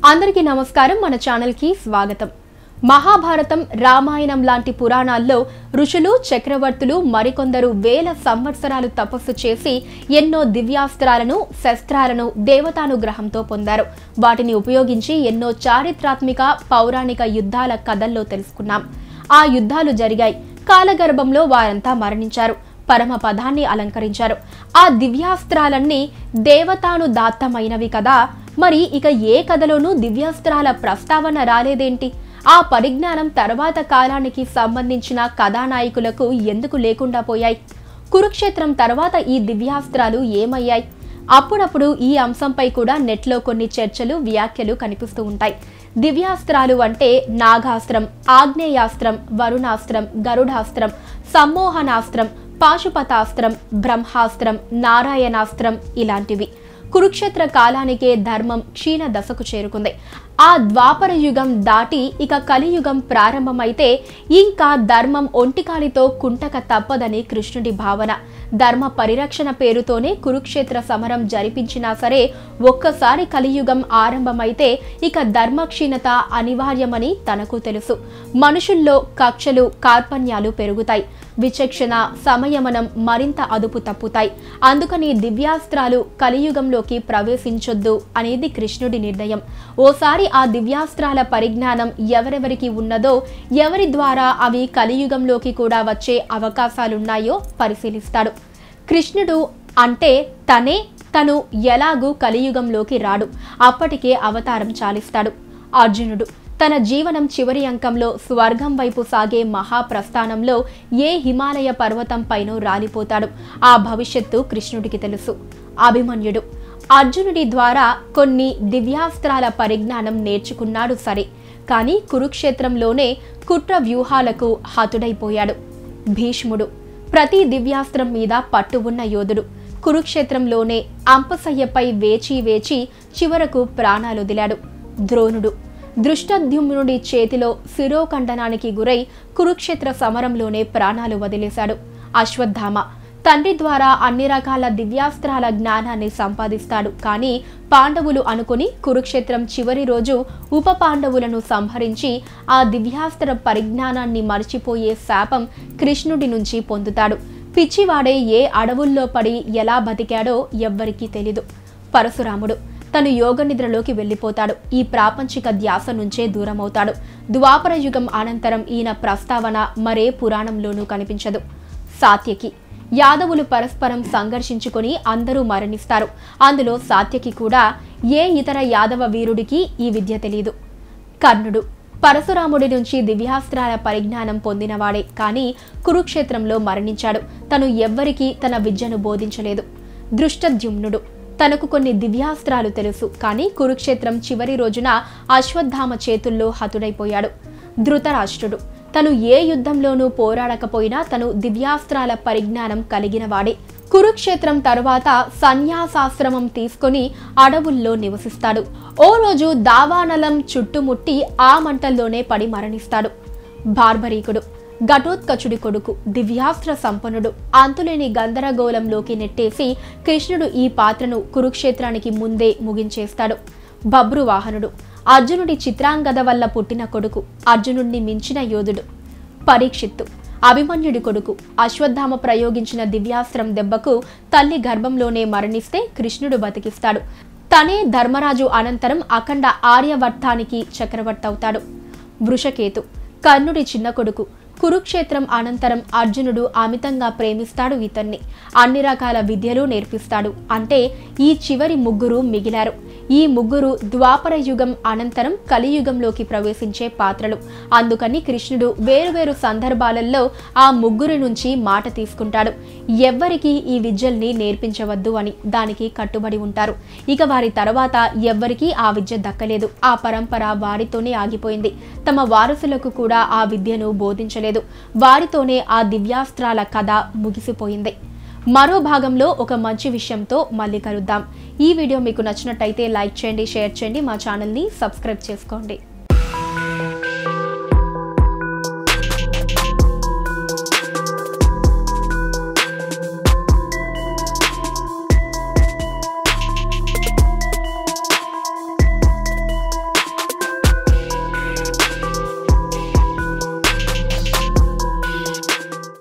అందరికీ నమస్కారం మన ఛానల్కి స్వాగతం మహాభారతం రామాయణం లాంటి పురాణాల్లో ఋషులు చక్రవర్తులు మరికొందరు వేల సంవత్సరాలు తపస్సు చేసి ఎన్నో దివ్యాస్త్రాలను శస్త్రాలను దేవతానుగ్రహంతో పొందారు వాటిని ఉపయోగించి ఎన్నో చారిత్రాత్మిక పౌరాణిక యుద్ధాల కథల్లో తెలుసుకున్నాం ఆ యుద్ధాలు జరిగాయి కాలగర్భంలో వారంతా మరణించారు పరమ పదాన్ని అలంకరించారు ఆ దివ్యాస్త్రాలన్నీ దేవతానుదాత్తమైనవి కదా మరి ఇక ఏ కథలోనూ దివ్యాస్త్రాల ప్రస్తావన రాలేదేంటి ఆ పరిజ్ఞానం తర్వాత కాలానికి సంబంధించిన కథానాయకులకు ఎందుకు లేకుండా పోయాయి కురుక్షేత్రం తర్వాత ఈ దివ్యాస్త్రాలు ఏమయ్యాయి అప్పుడప్పుడు ఈ అంశంపై కూడా నెట్లో కొన్ని చర్చలు వ్యాఖ్యలు కనిపిస్తూ ఉంటాయి దివ్యాస్త్రాలు అంటే నాగాస్త్రం ఆగ్నేయాస్త్రం వరుణాస్త్రం గరుడాస్త్రం సమ్మోహనాస్త్రం పాశుపతాస్త్రం బ్రహ్మాస్త్రం నారాయణాస్త్రం ఇలాంటివి కురుక్షేత్ర కాలానికే ధర్మం క్షీణ దశకు చేరుకుంది ఆ ద్వాపర యుగం దాటి ఇక కలియుగం ప్రారంభమైతే ఇంకా ధర్మం ఒంటికాలితో కుంటక తప్పదని కృష్ణుడి భావన ధర్మ పరిరక్షణ పేరుతోనే కురుక్షేత్ర సమరం జరిపించినా సరే ఒక్కసారి కలియుగం ఆరంభమైతే ఇక ధర్మ క్షీణత అనివార్యమని తనకు తెలుసు మనుషుల్లో కక్షలు కార్పణ్యాలు పెరుగుతాయి విచక్షణ సమయమనం మరింత అదుపు తప్పుతాయి అందుకని దివ్యాస్త్రాలు కలియుగంలోకి ప్రవేశించొద్దు అనేది కృష్ణుడి నిర్ణయం ఓసారి ఆ దివ్యాస్త్రాల పరిజ్ఞానం ఎవరెవరికి ఉన్నదో ఎవరి ద్వారా అవి కలియుగంలోకి కూడా వచ్చే అవకాశాలున్నాయో పరిశీలిస్తాడు కృష్ణుడు అంటే తనే తను ఎలాగూ కలియుగంలోకి రాడు అప్పటికే అవతారం చాలిస్తాడు అర్జునుడు తన జీవనం చివరి అంకంలో స్వర్గం వైపు సాగే మహాప్రస్థానంలో ఏ హిమాలయ పర్వతం పైనో రాలిపోతాడు ఆ భవిష్యత్తు కృష్ణుడికి తెలుసు అభిమన్యుడు అర్జునుడి ద్వారా కొన్ని దివ్యాస్త్రాల పరిజ్ఞానం నేర్చుకున్నాడు సరే కానీ కురుక్షేత్రంలోనే కుట్ర వ్యూహాలకు హతుడైపోయాడు భీష్ముడు ప్రతి దివ్యాస్త్రం మీద పట్టు ఉన్న యోధుడు కురుక్షేత్రంలోనే అంపసయ్యపై వేచి వేచి చివరకు ప్రాణాలొదిలాడు ద్రోణుడు దృష్టద్యుమ్నుడి చేతిలో శిరోఖండనానికి గురై కురుక్షేత్ర సమరంలోనే ప్రాణాలు వదిలేశాడు అశ్వత్థామ తండ్రి ద్వారా అన్ని రకాల దివ్యాస్త్రాల జ్ఞానాన్ని సంపాదిస్తాడు కానీ పాండవులు అనుకుని కురుక్షేత్రం చివరి రోజు ఉప పాండవులను సంహరించి ఆ దివ్యాస్త్ర పరిజ్ఞానాన్ని మర్చిపోయే శాపం కృష్ణుడి నుంచి పొందుతాడు పిచ్చివాడే ఏ అడవుల్లో పడి ఎలా బతికాడో ఎవ్వరికీ తెలీదు పరశురాముడు తను యోగ నిద్రలోకి వెళ్ళిపోతాడు ఈ ప్రాపంచిక ధ్యాస నుంచే దూరమవుతాడు ద్వాపర యుగం అనంతరం ఈయన ప్రస్తావన మరే పురాణంలోనూ కనిపించదు సాత్యకి యాదవులు పరస్పరం సంఘర్షించుకొని అందరూ మరణిస్తారు అందులో సాత్యకి కూడా ఏ ఇతర యాదవ వీరుడికి ఈ విద్య తెలియదు కర్ణుడు పరశురాముడి నుంచి దివ్యాస్త్రాల పరిజ్ఞానం పొందినవాడే కానీ కురుక్షేత్రంలో మరణించాడు తను ఎవ్వరికీ తన విద్యను బోధించలేదు దృష్టద్యుమ్నుడు తనకు కొన్ని దివ్యాస్త్రాలు తెలుసు కానీ కురుక్షేత్రం చివరి రోజున అశ్వత్థామ చేతుల్లో హతుడైపోయాడు ధృతరాష్ట్రుడు తను ఏ యుద్ధంలోనూ పోరాడకపోయినా తను దివ్యాస్త్రాల పరిజ్ఞానం కలిగినవాడే కురుక్షేత్రం తరువాత సన్యాసాశ్రమం తీసుకొని అడవుల్లో నివసిస్తాడు ఓ రోజు దావానలం చుట్టుముట్టి ఆ మంటల్లోనే పడి మరణిస్తాడు బార్బరీకుడు ఘటోత్కచుడి కొడుకు దివ్యాస్త్ర సంపన్నుడు అంతులేని గందరగోళంలోకి నెట్టేసి కృష్ణుడు ఈ పాత్రను కురుక్షేత్రానికి ముందే ముగించేస్తాడు బబ్రువాహనుడు అర్జునుడి చిత్రాంగద వల్ల పుట్టిన కొడుకు అర్జునుడిని మించిన యోధుడు పరీక్షిత్తు అభిమన్యుడి కొడుకు అశ్వత్థామ ప్రయోగించిన దివ్యాస్త్రం దెబ్బకు తల్లి గర్భంలోనే మరణిస్తే కృష్ణుడు బతికిస్తాడు తనే ధర్మరాజు అనంతరం అఖండ ఆర్యవర్తానికి చక్రవర్తవుతాడు వృషకేతు కర్ణుడి చిన్న కొడుకు కురుక్షేత్రం అనంతరం అర్జునుడు అమితంగా ప్రేమిస్తాడు ఇతన్ని అన్ని రకాల విద్యలు నేర్పిస్తాడు అంటే ఈ చివరి ముగ్గురు మిగిలారు ఈ ముగ్గురు ద్వాపర యుగం అనంతరం కలియుగంలోకి ప్రవేశించే పాత్రలు అందుకని కృష్ణుడు వేరువేరు సందర్భాలలో ఆ ముగ్గురు నుంచి మాట తీసుకుంటాడు ఎవ్వరికీ ఈ విద్యల్ని నేర్పించవద్దు అని దానికి కట్టుబడి ఉంటారు ఇక వారి తర్వాత ఎవ్వరికీ ఆ విద్య దక్కలేదు ఆ పరంపర వారితోనే ఆగిపోయింది తమ వారసులకు కూడా ఆ విద్యను బోధించలేదు వారితోనే ఆ దివ్యాస్త్రాల కథ ముగిసిపోయింది మరో భాగంలో ఒక మంచి విషయంతో మళ్ళీ కలుద్దాం ఈ వీడియో మీకు నచ్చినట్టయితే లైక్ చేయండి షేర్ చేయండి మా ఛానల్ని సబ్స్క్రైబ్ చేసుకోండి